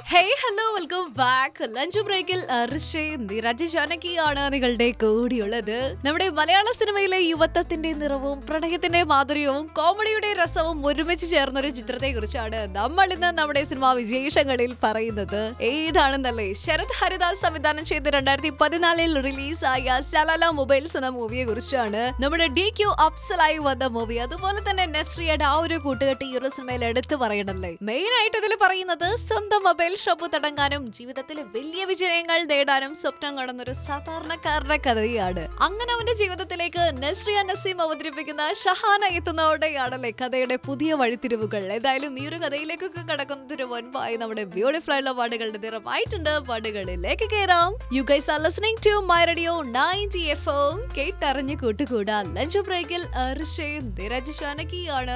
hey hello welcome back lunch ബ്രേക്കിൽ ഋഷയും നിരജ് ജാനകിയാണ് നിങ്ങളുടെ കൂടിയുള്ളത് നമ്മുടെ മലയാള സിനിമയിലെ യുവത്വത്തിന്റെ നിറവും പ്രണയത്തിന്റെ മാധുര്യവും കോമഡിയുടെ രസവും ഒരുമിച്ച് ചേർന്ന ഒരു ചിത്രത്തെ കുറിച്ചാണ് നമ്മൾ ഇന്ന് നമ്മുടെ സിനിമാ വിശേഷങ്ങളിൽ പറയുന്നത് ഏതാണെന്നല്ലേ ശരത് ഹരിദാസ് സംവിധാനം ചെയ്ത് രണ്ടായിരത്തി പതിനാലിൽ റിലീസായ സലാല മൊബൈൽസ് എന്ന മൂവിയെ കുറിച്ചാണ് നമ്മുടെ ഡി ക്യു അഫ്സലായി വന്ന മൂവി അതുപോലെ തന്നെ നെസ്രിയുടെ ആ ഒരു കൂട്ടുകെട്ട് ഈ ഒരു സിനിമയിൽ എടുത്തു പറയണല്ലേ മെയിൻ ആയിട്ട് ഇതിൽ പറയുന്നത് സ്വന്തം മൊബൈൽ ഷോപ്പ് തുടങ്ങാനും ജീവിതത്തിൽ വലിയ വിജയങ്ങൾ നേടാനും സ്വപ്നം കാണുന്ന ഒരു സാധാരണക്കാരന്റെ കഥയാണ് അങ്ങനെ അവന്റെ ജീവിതത്തിലേക്ക് നസ്രിയ നസീം അവതരിപ്പിക്കുന്ന ഷഹാന എത്തുന്നതോടെയാണല്ലേ കഥയുടെ പുതിയ വഴിത്തിരിവുകൾ ഏതായാലും ഈ ഒരു കഥയിലേക്കൊക്കെ കടക്കുന്നതിന് മുൻപായി നമ്മുടെ ബ്യൂട്ടിഫുൾ ആയിട്ടുള്ള പാടുകളുടെ നിറമായിട്ടുണ്ട് പാടുകളിലേക്ക് കയറാം you guys are listening to my radio ninety F കേട്ടറിഞ്ഞ് കൂട്ടുകൂടാ ലഞ്ച് ബ്രേക്കിൽ ഋഷയും നിരജ് ജാനകിയാണ്